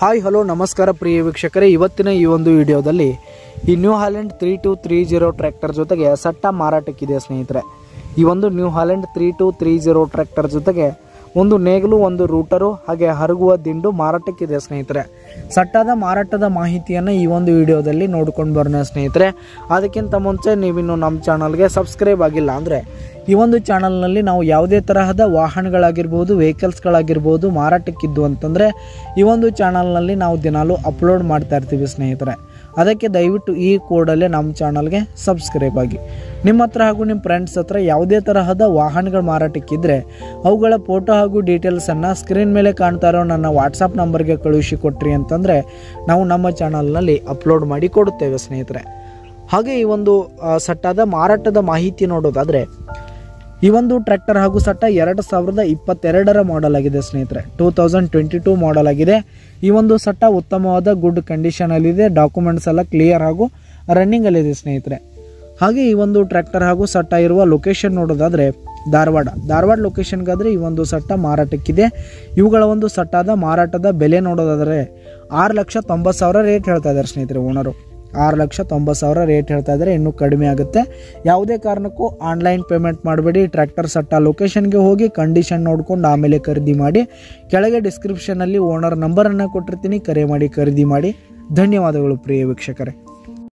hi hello ನಮಸ್ಕಾರ ಪ್ರಿಯ ವೀಕ್ಷಕರೇ ಇವತ್ತಿನ ಈ ಒಂದು ವಿಡಿಯೋದಲ್ಲಿ ಈ New Holland three two three zero tractor ಜೊತೆಗೆ ಸಟ್ಟ ಮಾರಾಟಕ್ಕಿದೆ ಸ್ನೇಹಿತರೆ ಈ ಒಂದು New Holland three two three zero tractor ಜೊತೆಗೆ ಒಂದು ನೇಗಲು ಒಂದು ರೂಟರು ಹಾಗೆ ಹರಗುವ ದಿಂಡು ಮಾರಾಟಕ್ಕಿದೆ ಸ್ನೇಹಿತರೆ ಸಟ್ಟಾದ ಮಾರಾಟದ ಮಾಹಿತಿಯನ್ನು ಈ ಒಂದು ವಿಡಿಯೋದಲ್ಲಿ ನೋಡ್ಕೊಂಡು ಬರೋಣ ಸ್ನೇಹಿತರೆ ಅದಕ್ಕಿಂತ ಮುಂಚೆ ನೀವಿನ್ನು ನಮ್ಮ ಚಾನಲ್ಗೆ ಸಬ್ಸ್ಕ್ರೈಬ್ ಆಗಿಲ್ಲ ಅಂದರೆ ಈ ಒಂದು ಚಾನಲ್ನಲ್ಲಿ ನಾವು ಯಾವುದೇ ತರಹದ ವಾಹನಗಳಾಗಿರ್ಬೋದು ವೆಹಿಕಲ್ಸ್ಗಳಾಗಿರ್ಬೋದು ಮಾರಾಟಕ್ಕಿದ್ದು ಅಂತಂದರೆ ಈ ಒಂದು ಚಾನಲ್ನಲ್ಲಿ ನಾವು ದಿನಾಲೂ ಅಪ್ಲೋಡ್ ಮಾಡ್ತಾ ಇರ್ತೀವಿ ಸ್ನೇಹಿತರೆ ಅದಕ್ಕೆ ದಯವಿಟ್ಟು ಈ ಕೋಡಲ್ಲೇ ನಮ್ಮ ಚಾನಲ್ಗೆ ಸಬ್ಸ್ಕ್ರೈಬ್ ಆಗಿ ನಿಮ್ಮ ಹತ್ರ ಹಾಗೂ ನಿಮ್ಮ ಫ್ರೆಂಡ್ಸ್ ಹತ್ರ ಯಾವುದೇ ತರಹದ ವಾಹನಗಳು ಮಾರಾಟಕ್ಕಿದ್ರೆ ಅವುಗಳ ಫೋಟೋ ಹಾಗೂ ಡೀಟೇಲ್ಸನ್ನು ಸ್ಕ್ರೀನ್ ಮೇಲೆ ಕಾಣ್ತಾ ಇರೋ ನನ್ನ ವಾಟ್ಸಪ್ ನಂಬರ್ಗೆ ಕಳುಹಿಸಿ ಕೊಟ್ರಿ ಅಂತಂದರೆ ನಾವು ನಮ್ಮ ಚಾನಲ್ನಲ್ಲಿ ಅಪ್ಲೋಡ್ ಮಾಡಿ ಕೊಡುತ್ತೇವೆ ಸ್ನೇಹಿತರೆ ಹಾಗೆ ಈ ಒಂದು ಆ, ಸಟ್ಟಾದ ಮಾರಾಟದ ಮಾಹಿತಿ ನೋಡೋದಾದರೆ ಈ ಒಂದು ಟ್ರ್ಯಾಕ್ಟರ್ ಹಾಗೂ ಸಟ್ಟ ಎರಡು ಸಾವಿರದ ಇಪ್ಪತ್ತೆರಡರ ಮಾಡೆಲ್ ಆಗಿದೆ ಸ್ನೇಹಿತರೆ two thousand twenty two model ಆಗಿದೆ ಈ ಒಂದು ಸಟ್ಟ ಉತ್ತಮವಾದ ಗುಡ್ ಕಂಡೀಷನಲ್ಲಿದೆ ಡಾಕ್ಯುಮೆಂಟ್ಸ್ ಎಲ್ಲ ಕ್ಲಿಯರ್ ಹಾಗೂ ರನ್ನಿಂಗಲ್ಲಿದೆ ಸ್ನೇಹಿತರೆ ಹಾಗೆ ಈ ಒಂದು ಟ್ರ್ಯಾಕ್ಟರ್ ಹಾಗೂ ಸಟ್ಟ ಇರುವ ಲೊಕೇಶನ್ ನೋಡೋದಾದರೆ ಧಾರವಾಡ ಧಾರವಾಡ ಲೊಕೇಶನ್ಗಾದರೆ ಈ ಒಂದು ಸಟ್ಟ ಮಾರಾಟಕ್ಕಿದೆ ಇವುಗಳ ಒಂದು ಸಟ್ಟಾದ ಮಾರಾಟದ ಬೆಲೆ ನೋಡೋದಾದರೆ ಆರು ಲಕ್ಷ ತೊಂಬತ್ತು ಸಾವಿರ ರೇಟ್ ಹೇಳ್ತಾ ಇದ್ದಾರೆ ಸ್ನೇಹಿತರೆ ಓನರು ಆರು ಲಕ್ಷ ತೊಂಬತ್ತು ಸಾವಿರ ರೇಟ್ ಹೇಳ್ತಾ ಇದ್ದಾರೆ ಇನ್ನೂ ಕಡಿಮೆ ಆಗುತ್ತೆ ಯಾವುದೇ ಕಾರಣಕ್ಕೂ ಆನ್ಲೈನ್ ಪೇಮೆಂಟ್ ಮಾಡಬೇಡಿ ಟ್ರ್ಯಾಕ್ಟರ್ ಸಟ್ಟ ಲೊಕೇಶನ್ಗೆ ಹೋಗಿ ಕಂಡೀಷನ್ ನೋಡ್ಕೊಂಡು ಆಮೇಲೆ ಖರೀದಿ ಮಾಡಿ ಕೆಳಗೆ ಡಿಸ್ಕ್ರಿಪ್ಷನಲ್ಲಿ ಓನರ್ ನಂಬರನ್ನು ಕೊಟ್ಟಿರ್ತೀನಿ ಕರೆ ಮಾಡಿ ಖರೀದಿ ಮಾಡಿ ಧನ್ಯವಾದಗಳು ಪ್ರಿಯ ವೀಕ್ಷಕರೇ